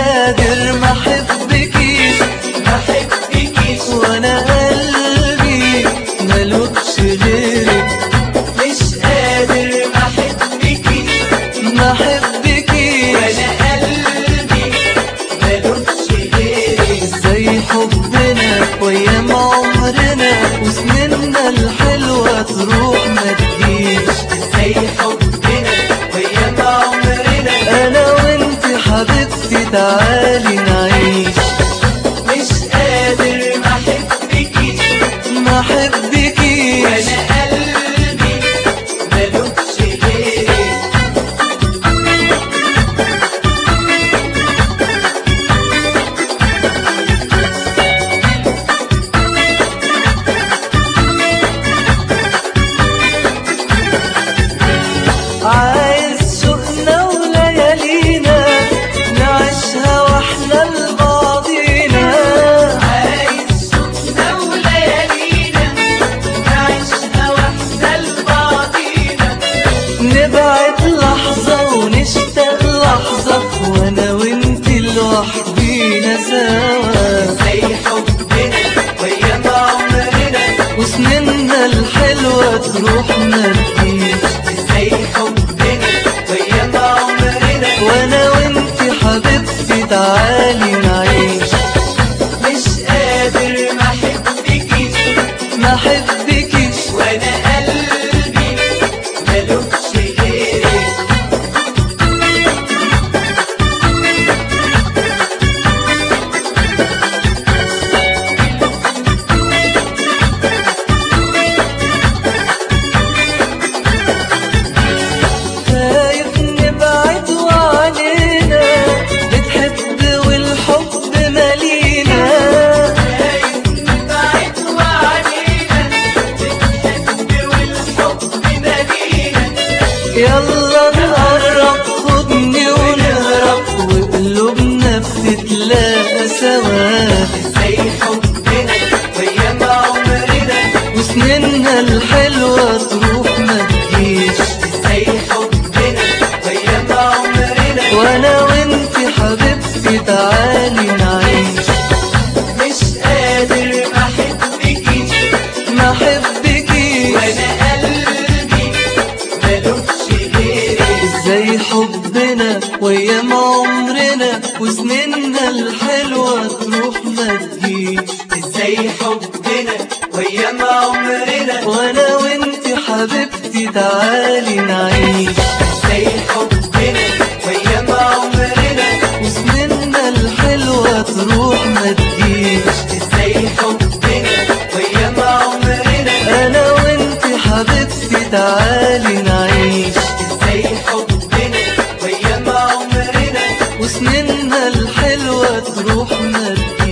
قادر ما احبكيش ما احبكيش وانا قلبي ملوكش غيرك مش قادر ما احبكيش ما احبكيش وانا قلبي ملوش غيرك ازاي حبنا وايام عمرنا وسنيننا الحلوة تروح ما تجيش ازاي حبنا وايام عمرنا انا وانت حبيبتي تعالي نعيش مش قادر ما احبكيش ما احبكيش وانا قلبي ملوش غيرك عايز شوقنا وليالينا نعيشها واحنا لبعضينا عايز شوقنا وليالينا نعيشها واحنا لبعضينا نبعد لحظة ونشتاق لحظة وانا وانت لوحدينا سوا زي حبنا وايام عمرنا وسنيننا الحلوة تروح ما تجيش زي حبنا وايام عمرنا وانا وانت حبيبتي تعالي نعيش مش قادر ما احبكيش ما احبكيش وانا قلبي ملوش غيرك خايف نبعد وعنينا بتحب والحب مالينا خايف نبعد وعنينا بتحب والحب مالينا يلا نقرب خدني ونهرب وقلوبنا بتتلاقى سوا زي حبنا وايام عمرنا وسنيننا الحلوة تروح ما تجيش زي حبنا وايام عمرنا وانا وانت حبيبتي تعالي نعيش مش قادر ما احبكيش ما احبكيش وانا قلبي ملوش غيرك ازاي حبنا وايام عمرنا وسنيننا الحلوة تروح ما تجيش ازاي حبنا وايام عمرنا وانا وانت حبيبتي تعالي نعيش ازاي حبنا وايام عمرنا وسنيننا الحلوة تروح ما تجيش ازاي حبنا وايام عمرنا انا وانت حبيبتي تعالي نعيش ازاي حبنا وايام عمرنا وسنيننا الحلوة تروح ما تجيش